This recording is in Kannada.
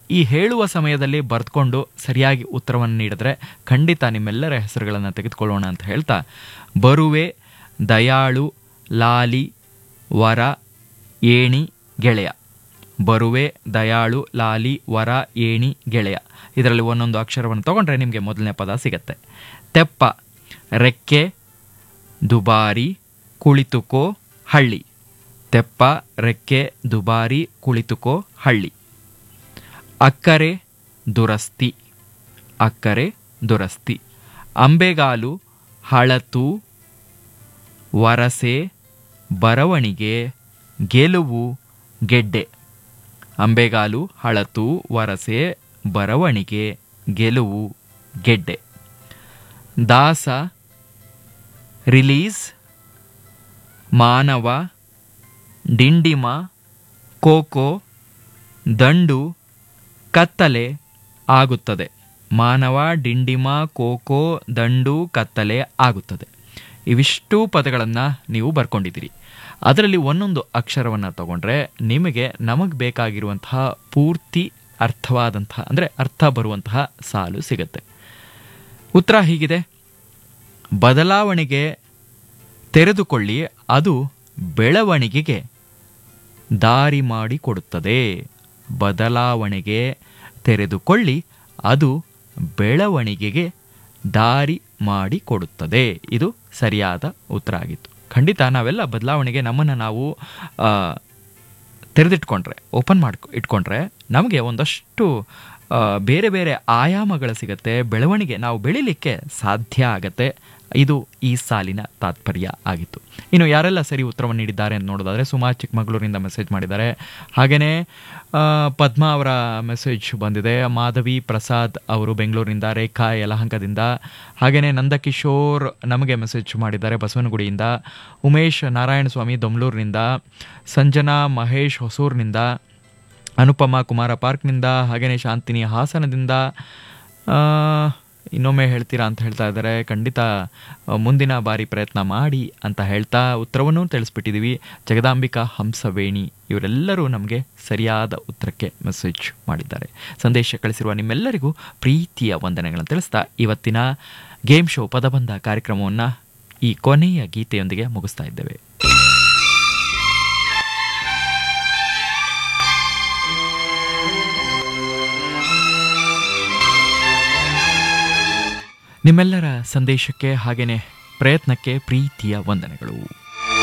ಈ ಹೇಳುವ ಸಮಯದಲ್ಲಿ ಬರೆದುಕೊಂಡು ಸರಿಯಾಗಿ ಉತ್ತರವನ್ನು ನೀಡಿದ್ರೆ ಖಂಡಿತ ನಿಮ್ಮೆಲ್ಲರ ಹೆಸರುಗಳನ್ನು ತೆಗೆದುಕೊಳ್ಳೋಣ ಅಂತ ಹೇಳ್ತಾ ಬರುವೆ ದಯಾಳು ಲಾಲಿ ವರ ಏಣಿ ಗೆಳೆಯ ಬರುವೆ ದಯಾಳು ಲಾಲಿ ವರ ಏಣಿ ಗೆಳೆಯ ಇದರಲ್ಲಿ ಒಂದೊಂದು ಅಕ್ಷರವನ್ನು ತಗೊಂಡ್ರೆ ನಿಮಗೆ ಮೊದಲನೇ ಪದ ಸಿಗತ್ತೆ ತೆಪ್ಪ ರೆಕ್ಕೆ ದುಬಾರಿ ಕುಳಿತುಕೋ ಹಳ್ಳಿ ತೆಪ್ಪ ರೆಕ್ಕೆ ದುಬಾರಿ ಕುಳಿತುಕೋ ಹಳ್ಳಿ ಅಕ್ಕರೆ ದುರಸ್ತಿ ಅಕ್ಕರೆ ದುರಸ್ತಿ ಅಂಬೆಗಾಲು ಹಳತು ವರಸೆ ಬರವಣಿಗೆ ಗೆಲುವು ಗೆಡ್ಡೆ ಅಂಬೆಗಾಲು ಹಳತು ವರಸೆ ಬರವಣಿಗೆ ಗೆಲುವು ಗೆಡ್ಡೆ ದಾಸ ರಿಲೀಸ್ ಮಾನವ ಡಿಂಡಿಮ ಕೋಕೋ ದಂಡು ಕತ್ತಲೆ ಆಗುತ್ತದೆ ಮಾನವ ಡಿಂಡಿಮ ಕೋಕೋ ದಂಡು ಕತ್ತಲೆ ಆಗುತ್ತದೆ ಇವಿಷ್ಟು ಪದಗಳನ್ನು ನೀವು ಬರ್ಕೊಂಡಿದ್ದೀರಿ ಅದರಲ್ಲಿ ಒಂದೊಂದು ಅಕ್ಷರವನ್ನು ತಗೊಂಡ್ರೆ ನಿಮಗೆ ನಮಗೆ ಬೇಕಾಗಿರುವಂತಹ ಪೂರ್ತಿ ಅರ್ಥವಾದಂತಹ ಅಂದರೆ ಅರ್ಥ ಬರುವಂತಹ ಸಾಲು ಸಿಗುತ್ತೆ ಉತ್ತರ ಹೀಗಿದೆ ಬದಲಾವಣೆಗೆ ತೆರೆದುಕೊಳ್ಳಿ ಅದು ಬೆಳವಣಿಗೆಗೆ ದಾರಿ ಮಾಡಿಕೊಡುತ್ತದೆ ಬದಲಾವಣೆಗೆ ತೆರೆದುಕೊಳ್ಳಿ ಅದು ಬೆಳವಣಿಗೆಗೆ ದಾರಿ ಮಾಡಿಕೊಡುತ್ತದೆ ಇದು ಸರಿಯಾದ ಉತ್ತರ ಆಗಿತ್ತು ಖಂಡಿತ ನಾವೆಲ್ಲ ಬದಲಾವಣೆಗೆ ನಮ್ಮನ್ನು ನಾವು ಆ, ತೆರೆದಿಟ್ಕೊಂಡ್ರೆ ಓಪನ್ ಮಾಡಿ ಇಟ್ಕೊಂಡ್ರೆ ನಮಗೆ ಒಂದಷ್ಟು ಆ, ಬೇರೆ ಬೇರೆ ಆಯಾಮಗಳು ಸಿಗುತ್ತೆ ಬೆಳವಣಿಗೆ ನಾವು ಬೆಳಿಲಿಕ್ಕೆ ಸಾಧ್ಯ ಆಗತ್ತೆ ಇದು ಈ ಸಾಲಿನ ತಾತ್ಪರ್ಯ ಆಗಿತ್ತು ಇನ್ನು ಯಾರೆಲ್ಲ ಸರಿ ಉತ್ತರವನ್ನು ನೀಡಿದ್ದಾರೆ ಅಂತ ನೋಡೋದಾದ್ರೆ ಸುಮಾ ಚಿಕ್ಕಮಗಳೂರಿಂದ ಮೆಸೇಜ್ ಮಾಡಿದ್ದಾರೆ ಹಾಗೆಯೇ ಆ, ಪದ್ಮಾ ಅವರ ಮೆಸೇಜ್ ಬಂದಿದೆ ಮಾಧವಿ ಪ್ರಸಾದ್ ಅವರು ಬೆಂಗಳೂರಿನಿಂದ ರೇಖಾ ಯಲಹಂಕದಿಂದ ಹಾಗೆಯೇ ನಂದಕಿಶೋರ್ ನಮಗೆ ಮೆಸೇಜ್ ಮಾಡಿದ್ದಾರೆ ಬಸವನಗುಡಿಯಿಂದ ಉಮೇಶ್ ನಾರಾಯಣ ಸ್ವಾಮಿ ದೊಮ್ಲೂರಿನಿಂದ ಸಂಜನಾ ಮಹೇಶ್ ಹೊಸೂರಿನಿಂದ ಅನುಪಮ ಕುಮಾರ ಪಾರ್ಕ್ನಿಂದ ಹಾಗೆಯೇ ಶಾಂತಿನಿ ಹಾಸನದಿಂದ ಆ, ಇನ್ನೊಮ್ಮೆ ಹೇಳ್ತೀರಾ ಅಂತ ಹೇಳ್ತಾ ಇದ್ದಾರೆ ಖಂಡಿತ ಆ, ಮುಂದಿನ ಬಾರಿ ಪ್ರಯತ್ನ ಮಾಡಿ ಅಂತ ಹೇಳ್ತಾ ಉತ್ತರವನ್ನು ತಿಳಿಸ್ಬಿಟ್ಟಿದ್ದೀವಿ ಜಗದಾಂಬಿಕಾ ಹಂಸವೇಣಿ ಇವರೆಲ್ಲರೂ ನಮಗೆ ಸರಿಯಾದ ಉತ್ತರಕ್ಕೆ ಮೆಸೇಜ್ ಮಾಡಿದ್ದಾರೆ ಸಂದೇಶ ಕಳಿಸಿರುವ ನಿಮ್ಮೆಲ್ಲರಿಗೂ ಪ್ರೀತಿಯ ವಂದನೆಗಳನ್ನು ತಿಳಿಸ್ತಾ ಇವತ್ತಿನ ಗೇಮ್ ಶೋ ಪದಬಂಧ ಕಾರ್ಯಕ್ರಮವನ್ನು ಈ ಕೊನೆಯ ಗೀತೆಯೊಂದಿಗೆ ಮುಗಿಸ್ತಾ ಇದ್ದೇವೆ ನಿಮ್ಮೆಲ್ಲರ ಸಂದೇಶಕ್ಕೆ ಹಾಗೆಯೇ ಪ್ರಯತ್ನಕ್ಕೆ ಪ್ರೀತಿಯ ವಂದನೆಗಳು